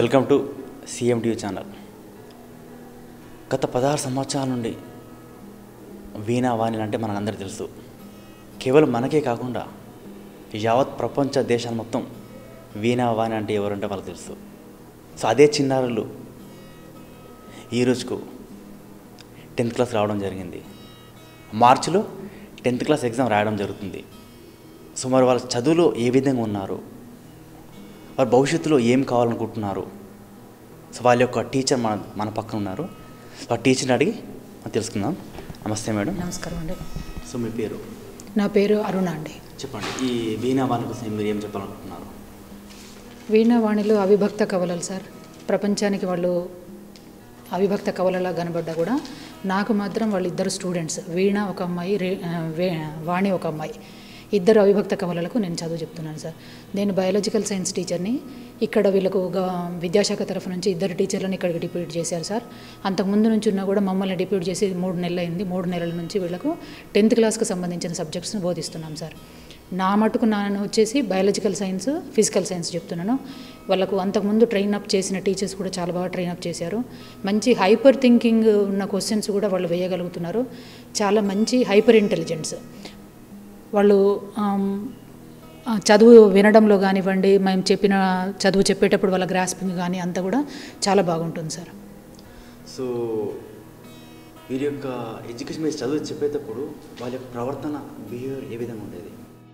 Welcome to CM TV channel గత పదహారు సంవత్సరాల నుండి వీణా వాణి అంటే మనకందరికీ తెలుసు కేవలం మనకే కాకుండా యావత్ ప్రపంచ దేశాలు మొత్తం వీణా వాణి అంటే ఎవరంటే వాళ్ళకి తెలుసు సో అదే చిన్నారులు ఈ రోజుకు టెన్త్ క్లాస్ రావడం జరిగింది మార్చిలో టెన్త్ క్లాస్ ఎగ్జామ్ రాయడం జరుగుతుంది సో మరి వాళ్ళ చదువులో ఏ విధంగా ఉన్నారు వారి భవిష్యత్తులో ఏం కావాలనుకుంటున్నారు సో వాళ్ళ యొక్క టీచర్ మన మన పక్కన ఉన్నారు సో ఆ టీచర్ని అడిగి మనం తెలుసుకుందాం నమస్తే మేడం నమస్కారం అండి సో మీ పేరు నా పేరు అరుణ అండి చెప్పండి ఈ వీణా వాణి కోసం మీరు ఏం చెప్పాలనుకుంటున్నారు వీణావాణిలో అవిభక్త కవలలు సార్ ప్రపంచానికి వాళ్ళు అవిభక్త కవలలా కనబడ్డా కూడా నాకు మాత్రం వాళ్ళు ఇద్దరు స్టూడెంట్స్ వీణ ఒక అమ్మాయి రే ఆ, వే వాణి ఒక అమ్మాయి ఇద్దరు అవిభక్త కవలలకు నేను చదువు చెప్తున్నాను సార్ నేను బయాలజికల్ సైన్స్ టీచర్ని ఇక్కడ వీళ్ళకు గ- విద్యాశాఖ తరఫు నుంచి ఇద్దరు టీచర్లను ఇక్కడికి డిప్యూట్ చేశారు సార్ అంతకుముందు నుంచి ఉన్నా కూడా మమ్మల్ని డిప్యూట్ చేసి మూడు నెలలు అయింది మూడు నెలల నుంచి వీళ్ళకు టెన్త్ క్లాస్కి సంబంధించిన సబ్జెక్ట్స్ని బోధిస్తున్నాం సార్ నా మటుకు నేను వచ్చేసి బయాలజికల్ సైన్స్ ఫిజికల్ సైన్స్ చెప్తున్నాను వాళ్ళకు అంతకుముందు ట్రైన్ అప్ చేసిన టీచర్స్ కూడా చాలా బాగా ట్రైన్ అప్ చేశారు మంచి హైపర్ థింకింగ్ ఉన్న క్వశ్చన్స్ కూడా వాళ్ళు వేయగలుగుతున్నారు చాలా మంచి హైపర్ ఇంటెలిజెన్స్ వాళ్ళు ఆమ్, ఆ, చదువు వినడంలో కానివ్వండి మేము చెప్పిన చదువు చెప్పేటప్పుడు వాళ్ళ గ్రాస్పింగ్ కానీ అంతా కూడా చాలా బాగుంటుంది సార్ సో వీరి యొక్క ఎడ్యుకేషన్ మీద చదువు చెప్పేటప్పుడు వాళ్ళ యొక్క ప్రవర్తన బిహేవియర్ ఏ విధంగా ఉండేది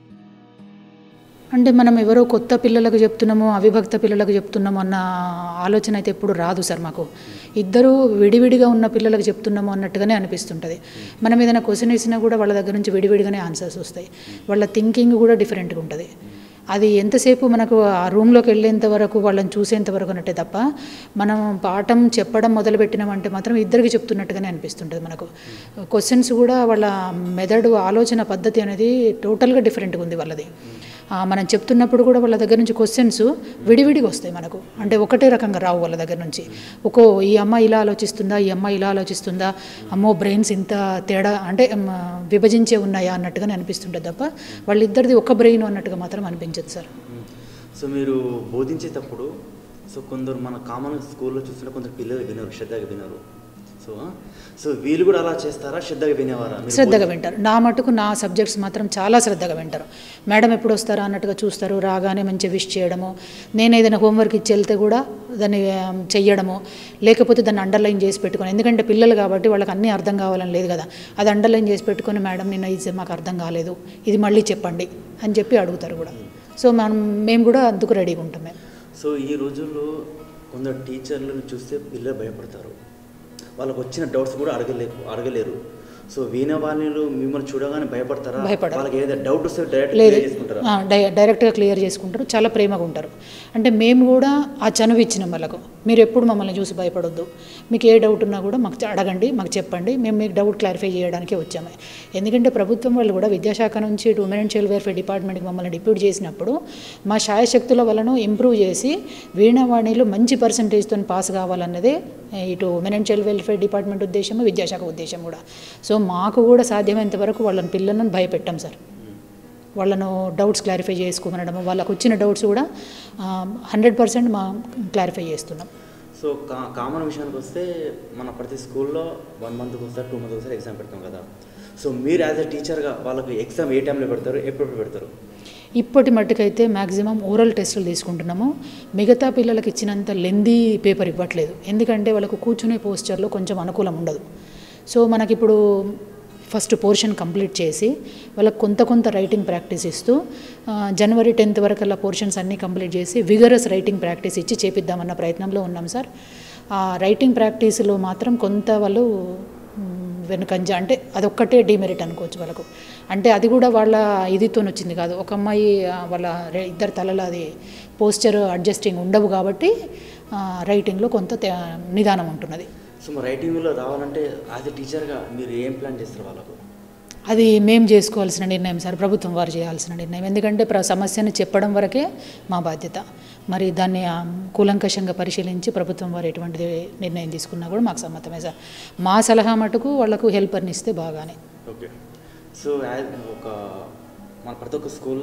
అంటే మనం ఎవరో కొత్త పిల్లలకు చెప్తున్నాము అవిభక్త పిల్లలకు చెప్తున్నాము అన్న ఆలోచన అయితే ఎప్పుడు రాదు సార్ మాకు ఇద్దరు విడివిడిగా ఉన్న పిల్లలకు చెప్తున్నాము అన్నట్టుగానే అనిపిస్తుంటుంది మనం ఏదైనా క్వశ్చన్ వేసినా కూడా వాళ్ళ దగ్గర నుంచి విడివిడిగానే ఆన్సర్స్ వస్తాయి వాళ్ళ థింకింగ్ కూడా డిఫరెంట్గా ఉంటుంది అది ఎంతసేపు మనకు ఆ రూమ్లోకి వెళ్ళేంత వరకు వాళ్ళని చూసేంత వరకు అన్నట్టే తప్ప మనం పాఠం చెప్పడం మొదలుపెట్టినామంటే మాత్రం ఇద్దరికి చెప్తున్నట్టుగానే అనిపిస్తుంటుంది మనకు క్వశ్చన్స్ కూడా వాళ్ళ మెదడు ఆలోచన పద్ధతి అనేది టోటల్గా డిఫరెంట్గా ఉంది వాళ్ళది ఆ, మనం చెప్తున్నప్పుడు కూడా వాళ్ళ దగ్గర నుంచి క్వశ్చన్స్ విడివిడిగా వస్తాయి మనకు అంటే ఒకటే రకంగా రావు వాళ్ళ దగ్గర నుంచి ఒక్కో ఈ అమ్మ ఇలా ఆలోచిస్తుందా ఈ అమ్మ ఇలా ఆలోచిస్తుందా అమ్మో బ్రెయిన్స్ ఇంత తేడా అంటే మ్, విభజించే ఉన్నాయా అన్నట్టుగానే అనిపిస్తుంటుంది తప్ప వాళ్ళిద్దరిది ఒక బ్రెయిన్ అన్నట్టుగా మాత్రం అనిపించదు సార్ సో మీరు బోధించేటప్పుడు సో కొందరు మన కామన్ స్కూల్లో చూస్తున్న కొందరు పిల్లలు వినరు శ్రద్ధగా వినరు సో సో వీళ్ళు కూడా అలా చేస్తారా శ్రద్ధగా వినేవారా మీరు శ్రద్ధగా వింటారు నా మటుకు నా సబ్జెక్ట్స్ మాత్రం చాలా శ్రద్ధగా వింటారు మేడం ఎప్పుడు వస్తారా అన్నట్టుగా చూస్తారు రాగానే మంచి విష్ చేయడము నేను ఏదైనా హోంవర్క్ ఇచ్చి వెళ్తే కూడా దాన్ని ఆ, చెయ్యడము లేకపోతే దాన్ని అండర్లైన్ చేసి పెట్టుకొని ఎందుకంటే పిల్లలు కాబట్టి వాళ్ళకి అన్నీ అర్థం కావాలని లేదు కదా అది అండర్లైన్ చేసి పెట్టుకొని మేడం నిన్న ఇది మాకు అర్థం కాలేదు ఇది మళ్ళీ చెప్పండి అని చెప్పి అడుగుతారు కూడా సో మనం మేము కూడా అందుకు రెడీగా ఉంటాం మేము సో ఈ రోజుల్లో కొందరు టీచర్లను చూస్తే పిల్లలు భయపడతారు వాళ్ళకి వచ్చిన డౌట్స్ కూడా అడగలేరు అడగలేరు సో వీణ వాళ్ళు మిమ్మల్ని చూడగానే భయపడతారా భయపడరు. వాళ్ళకి ఏదైనా డౌట్ వస్తే డైరెక్ట్ లేదు చేసుకుంటారా ఆ, డై- డైరెక్ట్గా క్లియర్ చేసుకుంటారు చాలా ప్రేమగా ఉంటారు అంటే మేము కూడా ఆ చనువు ఇచ్చినాం వాళ్ళకు మీరు ఎప్పుడు మమ్మల్ని చూసి భయపడొద్దు మీకు ఏ డౌట్ ఉన్నా కూడా మాకు అడగండి మాకు చెప్పండి మేము మీకు డౌట్ క్లారిఫై చేయడానికి వచ్చాము ఎందుకంటే ప్రభుత్వం వాళ్ళు కూడా విద్యాశాఖ నుంచి ఇటు ఉమెన్ అండ్ చైల్డ్ వెల్ఫేర్ డిపార్ట్మెంట్కి మమ్మల్ని డిప్యూట్ చేసినప్పుడు మా శాయశక్తుల వలన ఇంప్రూవ్ చేసి వీణావాణిలో మంచి పర్సంటేజ్తో పాస్ కావాలన్నదే ఇటు women and child welfare department ఉద్దేశం విద్యాశాఖ ఉద్దేశం కూడా సో మాకు కూడా సాధ్యమైనంత వరకు వాళ్ళని పిల్లలను భయపెట్టాం సార్ వాళ్ళను డౌట్స్ క్లారిఫై చేసుకోమనడం వాళ్ళకు వచ్చిన డౌట్స్ కూడా హండ్రెడ్ పర్సెంట్ మా క్లారిఫై చేస్తున్నాం సో కా కామన్ విషయానికి వస్తే మన ప్రతి స్కూల్లో వన్ మంత్కి ఒకసారి టూ మంత్కి ఒకసారి ఎగ్జామ్ పెడతాం కదా సో మీరు యాజ్ అ టీచర్గా వాళ్ళకి ఎగ్జామ్ ఏ టైంలో పెడతారు ఎప్పుడు పెడతారు ఇప్పటి మట్టుకైతే మ్యాక్సిమం ఓరల్ టెస్టులు తీసుకుంటున్నాము మిగతా పిల్లలకి ఇచ్చినంత లెందీ పేపర్ ఇవ్వట్లేదు ఎందుకంటే వాళ్ళకు కూర్చునే పోస్చర్లో కొంచెం అనుకూలం ఉండదు సో మనకిప్పుడు ఫస్ట్ పోర్షన్ కంప్లీట్ చేసి వాళ్ళకి కొంత కొంత రైటింగ్ ప్రాక్టీస్ ఇస్తూ ఆ, జనవరి టెన్త్ వరకు అలా పోర్షన్స్ అన్నీ కంప్లీట్ చేసి విగరస్ రైటింగ్ ప్రాక్టీస్ ఇచ్చి చేపిద్దామన్న ప్రయత్నంలో ఉన్నాం సార్ ఆ రైటింగ్ ప్రాక్టీస్లో మాత్రం కొంత వాళ్ళు మ్, వెనుకంజ అంటే అదొక్కటే డిమెరిట్ అనుకోవచ్చు వాళ్ళకు అంటే అది కూడా వాళ్ళ ఇదితో వచ్చింది కాదు ఒక అమ్మాయి ఆ, వాళ్ళ రె- ఇద్దరు తలల అది పోస్చర్ అడ్జస్టింగ్ ఉండవు కాబట్టి ఆ, రైటింగ్లో కొంత తే- నిదానం ఉంటున్నది సో మరి రైటింగ్లో రావాలంటే యాజ్ ఎ టీచర్గా మీరు ఏం ప్లాన్ చేస్తారు వాళ్ళకు అది మేము చేసుకోవాల్సిన నిర్ణయం సార్ ప్రభుత్వం వారు చేయాల్సిన నిర్ణయం ఎందుకంటే ప్ర సమస్యను చెప్పడం వరకే మా బాధ్యత మరి దాన్ని ఆ, కూలంకషంగా పరిశీలించి ప్రభుత్వం వారు ఎటువంటి నిర్ణయం తీసుకున్నా కూడా మాకు సమ్మతమే సార్ మా సలహా మటుకు వాళ్ళకు హెల్పర్ని ఇస్తే బాగానే ఓకే సో యాజ్ ఒక మన ప్రతి ఒక్క స్కూల్లో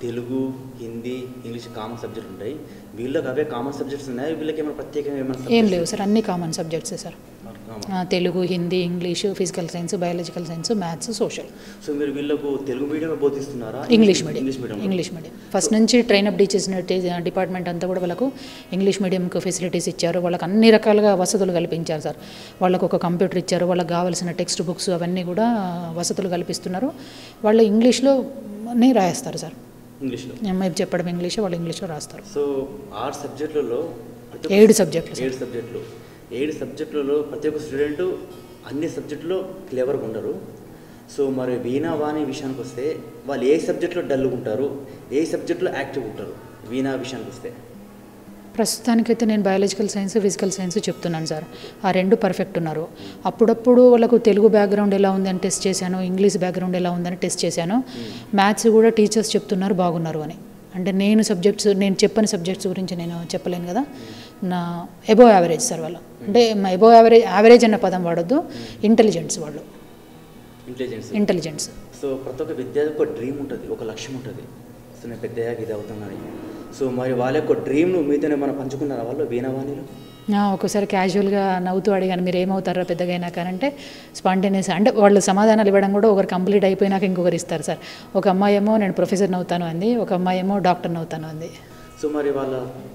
Telugu Hindi English common subject ఉంటాయి వీళ్ళకి అవే కామన్ సబ్జెక్ట్స్ ఉన్నాయి వీళ్ళకి ఏమైనా ప్రత్యేకంగా ఏమైనా ఏం లేవు సార్ అన్ని కామన్ సబ్జెక్ట్సే సార్ ఆ, Telugu Hindi English physical science biological science maths social so మీరు వీళ్ళకు తెలుగు మీడియం బోధిస్తున్నారా English medium English medium English medium first నుంచి ట్రైన్ అప్ చేసిన డిపార్ట్మెంట్ అంతా కూడా వాళ్ళకు ఇంగ్లీష్ మీడియంకు ఫెసిలిటీస్ ఇచ్చారు వాళ్ళకి అన్ని రకాలుగా వసతులు కల్పించారు సార్ వాళ్ళకు ఒక కంప్యూటర్ ఇచ్చారు వాళ్ళకి కావాల్సిన టెక్స్ట్ బుక్స్ అవన్నీ కూడా వసతులు కల్పిస్తున్నారు వాళ్ళు ఇంగ్లీష్లోనే రాస్తారు సార్ ఇంగ్లీష్లో మేము చెప్పడం ఇంగ్లీష్ వాళ్ళు ఇంగ్లీష్లో రాస్తారు సో ఆరు సబ్జెక్టులలో ప్రతి ఒక్క- ఏడు సబ్జెక్టులు సార్ ఏడు సబ్జెక్టులు ఏడు సబ్జెక్టులలో ప్రతి ఒక్క స్టూడెంట్ అన్ని సబ్జెక్టులో క్లెవర్గా ఉండరు సో మరి వీణా వాణి విషయానికి వస్తే వాళ్ళు ఏ సబ్జెక్ట్లో డల్గా ఉంటారు ఏ సబ్జెక్ట్లో యాక్టివ్ ఉంటారు వీణా విషయానికి వస్తే ప్రస్తుతానికైతే నేను బయాలజికల్ సైన్స్ ఫిజికల్ సైన్స్ చెప్తున్నాను సార్ ఆ రెండు పర్ఫెక్ట్ ఉన్నారు అప్పుడప్పుడు వాళ్ళకు తెలుగు బ్యాక్గ్రౌండ్ ఎలా ఉందని టెస్ట్ చేశాను ఇంగ్లీష్ బ్యాక్గ్రౌండ్ ఎలా ఉందని టెస్ట్ చేశాను మ్యాథ్స్ కూడా టీచర్స్ చెప్తున్నారు బాగున్నారు అని అంటే నేను సబ్జెక్ట్స్ నేను చెప్పని సబ్జెక్ట్స్ గురించి నేను చెప్పలేను కదా నా ఎబో యావరేజ్ సార్ వాళ్ళు అంటే ఎబో యావరేజ్ యావరేజ్ అన్న పదం వాడొద్దు ఇంటెలిజెన్స్ వాళ్ళు ఇంటెలిజెన్స్ ఇంటెలిజెన్స్ సో ప్రతి ఒక్క విద్యార్థికి ఒక డ్రీమ్ ఉంటుంది ఒక లక్ష్యం ఉంటుంది సో నేను పెద్ద అయ్యాక ఇది అవుతున్నాను సో మరి వాళ్ళ యొక్క డ్రీమ్ను మీతోనే మనం పంచుకున్నారా వాళ్ళు వీణావాణిలో ఆ, ఒక్కోసారి క్యాజువల్గా నవ్వుతూ అడిగాను మీరు ఏమవుతారో పెద్దగా అయినాక అంటే స్పాంటేనియస్ అంటే వాళ్ళు సమాధానాలు ఇవ్వడం కూడా ఒకరు కంప్లీట్ అయిపోయినాక ఇంకొకరు ఇస్తారు సార్ ఒక అమ్మాయి ఏమో నేను ప్రొఫెసర్ని అవుతాను అంది ఒక అమ్మాయి ఏమో డాక్టర్ని అవుతాను అంది సో మరి వాళ్ళ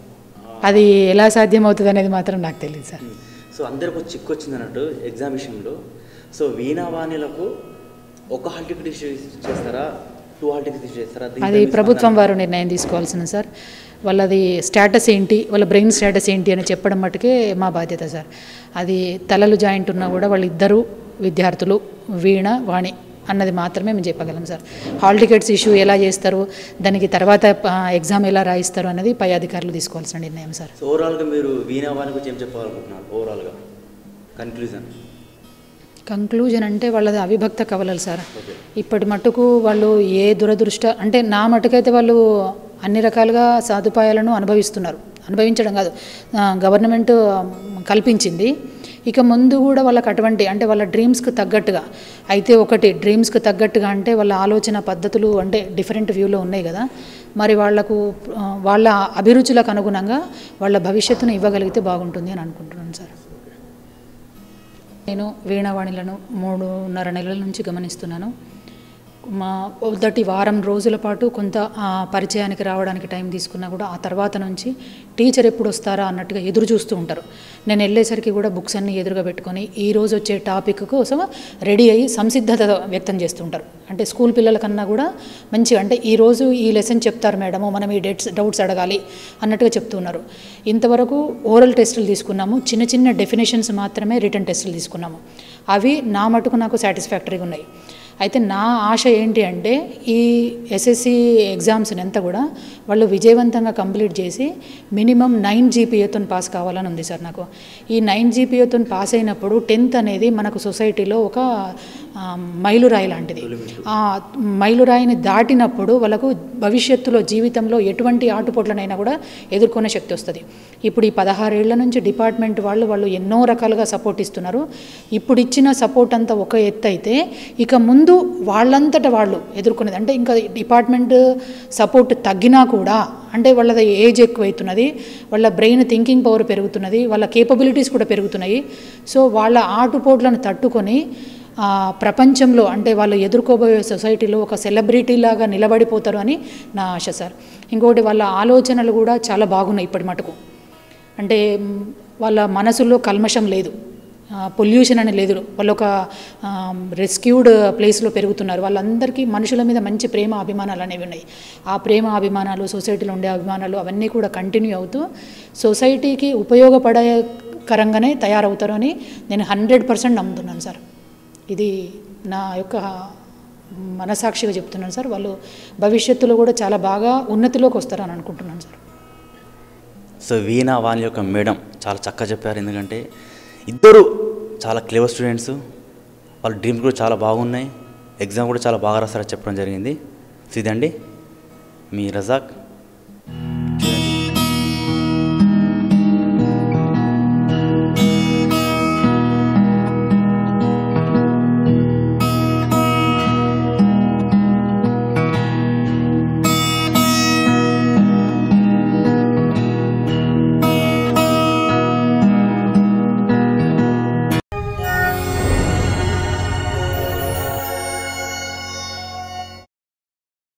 అది ఎలా సాధ్యం అవుతుంది అనేది మాత్రం నాకు తెలియదు సార్ సో అందరికి ఒక చిక్కు వచ్చింది అన్నట్టు ఎగ్జామ్ విషయంలో సో వీణావాణిలకు ఒక హాల్ టికెట్ ఇష్యూ చేస్తారా టూ హాల్ టికెట్స్ ఇష్యూ చేస్తారా దీనిపై అది మీ ప్రభుత్వం స్పందన? వారు నిర్ణయం తీసుకోవాల్సింది సార్ వాళ్ళది స్టేటస్ ఏంటి వాళ్ళ బ్రెయిన్ స్టేటస్ ఏంటి అని చెప్పడం మటుకే మా బాధ్యత సార్ అది తలలు జాయింట్ ఉన్నా కూడా వాళ్ళిద్దరూ విద్యార్థులు వీణ వాణి అన్నది మాత్రమే మేము చెప్పగలం సార్ హాల్ టికెట్స్ ఇష్యూ ఎలా చేస్తారు దానికి తర్వాత ఎగ్జామ్ ఎలా రాయిస్తారు అనేది పై అధికారులు తీసుకోవాల్సిన నిర్ణయం సార్ సో ఓవరాల్గా మీరు వీణావాణి గురించి ఏం చెప్పాలనుకుంటున్నారు ఓవరాల్గా కన్క్లూజన్ కంక్లూజన్ అంటే వాళ్ళది అవిభక్త కవలలు సార్ ఓకే ఇప్పటి మట్టుకు వాళ్ళు ఏ దురదృష్ట అంటే నా మటుకైతే వాళ్ళు అన్ని రకాలుగా సదుపాయాలను అనుభవిస్తున్నారు అనుభవించడం కాదు ఆ, గవర్నమెంట్ కల్పించింది ఇక ముందు కూడా వాళ్ళకి అటువంటి అంటే వాళ్ళ డ్రీమ్స్కి తగ్గట్టుగా అయితే ఒకటి డ్రీమ్స్కి తగ్గట్టుగా అంటే వాళ్ళ ఆలోచన పద్ధతులు అంటే డిఫరెంట్ వ్యూలో ఉన్నాయి కదా మరి వాళ్లకు ఆ, వాళ్ళ అభిరుచులకు అనుగుణంగా వాళ్ళ భవిష్యత్తును ఇవ్వగలిగితే బాగుంటుంది అని అనుకుంటున్నాను సార్ నేను వీణావాణిలను మూడున్నర నెలల నుంచి గమనిస్తున్నాను మా మొదటి వారం రోజుల పాటు కొంత ఆ, పరిచయానికి రావడానికి టైం తీసుకున్నా కూడా ఆ తర్వాత నుంచి టీచర్ ఎప్పుడు వస్తారా అన్నట్టుగా ఎదురు చూస్తూ ఉంటారు నేను వెళ్ళేసరికి కూడా బుక్స్ అన్ని ఎదురుగా పెట్టుకొని ఈ రోజు వచ్చే టాపిక్ కోసం రెడీ అయ్యి సంసిద్ధత వ్యక్తం చేస్తుంటారు అంటే స్కూల్ పిల్లల కన్నా కూడా మంచిగా అంటే ఈ రోజు ఈ లెసన్ చెప్తారు మేడము మనం ఈ డేట్స్ డౌట్స్ అడగాలి అన్నట్టుగా చెప్తున్నారు ఇంతవరకు ఓరల్ టెస్టులు తీసుకున్నాము చిన్న చిన్న డెఫినేషన్స్ మాత్రమే రిటర్న్ టెస్టులు తీసుకున్నాము అవి నా మటుకు నాకు సాటిస్ఫాక్టరీగా ఉన్నాయి అయితే నా ఆశ ఏంటి అంటే ఈ ఎస్ఎస్సి ఎగ్జామ్స్ని అంతా కూడా వాళ్ళు విజయవంతంగా కంప్లీట్ చేసి మినిమం నైన్ జీపీఏతో పాస్ కావాలని ఉంది సార్ నాకు ఈ నైన్ జీపీఏతో పాస్ అయినప్పుడు టెన్త్ అనేది మనకు సొసైటీలో ఒక ఆ, మైలురాయి లాంటిది ఆ మైలురాయిని దాటినప్పుడు వాళ్ళకు భవిష్యత్తులో జీవితంలో ఎటువంటి ఆటుపోట్లనైనా కూడా ఎదుర్కొనే శక్తి వస్తుంది ఇప్పుడు ఈ పదహారేళ్ల నుంచి డిపార్ట్మెంట్ వాళ్ళు వాళ్ళు ఎన్నో రకాలుగా సపోర్ట్ ఇస్తున్నారు ఇప్పుడు ఇచ్చిన సపోర్ట్ అంతా ఒక ఎత్తు అయితే ఇక ముందు వాళ్ళంతట వాళ్ళు ఎదుర్కొనేది అంటే ఇంకా డిపార్ట్మెంట్ సపోర్ట్ తగ్గినా కూడా అంటే వాళ్ళది ఏజ్ ఎక్కువైతున్నది వాళ్ళ బ్రెయిన్ థింకింగ్ పవర్ పెరుగుతున్నది వాళ్ళ కేపబిలిటీస్ కూడా పెరుగుతున్నాయి సో వాళ్ళ ఆటుపోట్లను తట్టుకొని ఆ, ప్రపంచంలో అంటే వాళ్ళు ఎదుర్కోబోయే సొసైటీలో ఒక సెలబ్రిటీ లాగా నిలబడిపోతారు అని నా ఆశ సార్ ఇంకొకటి వాళ్ళ ఆలోచనలు కూడా చాలా బాగున్నాయి ఇప్పటి మటుకు అంటే మ్, వాళ్ళ మనసులో కల్మషం లేదు పొల్యూషన్ అని లేదు వాళ్ళు ఒక రెస్క్యూడ్ ప్లేస్లో పెరుగుతున్నారు వాళ్ళందరికీ మనుషుల మీద మంచి ప్రేమ అభిమానాలు అనేవి ఉన్నాయి ఆ ప్రేమ అభిమానాలు సొసైటీలో ఉండే అభిమానాలు అవన్నీ కూడా కంటిన్యూ అవుతూ సొసైటీకి ఉపయోగపడకరంగానే తయారవుతారు అని నేను హండ్రెడ్ పర్సెంట్ నమ్ముతున్నాను సార్ ఇది నా యొక్క మనసాక్షిగా చెప్తున్నాను సార్ వాళ్ళు భవిష్యత్తులో కూడా చాలా బాగా ఉన్నతిలోకి వస్తారని అనుకుంటున్నాను సార్ సో వీణా వాళ్ళ యొక్క మేడం చాలా చక్కగా చెప్పారు ఎందుకంటే ఇద్దరు చాలా క్లేవర్ స్టూడెంట్స్ వాళ్ళ డ్రీమ్స్ కూడా చాలా బాగున్నాయి ఎగ్జామ్ కూడా చాలా బాగా రాస్తారని చెప్పడం జరిగింది సో ఇదండి మీ రజాక్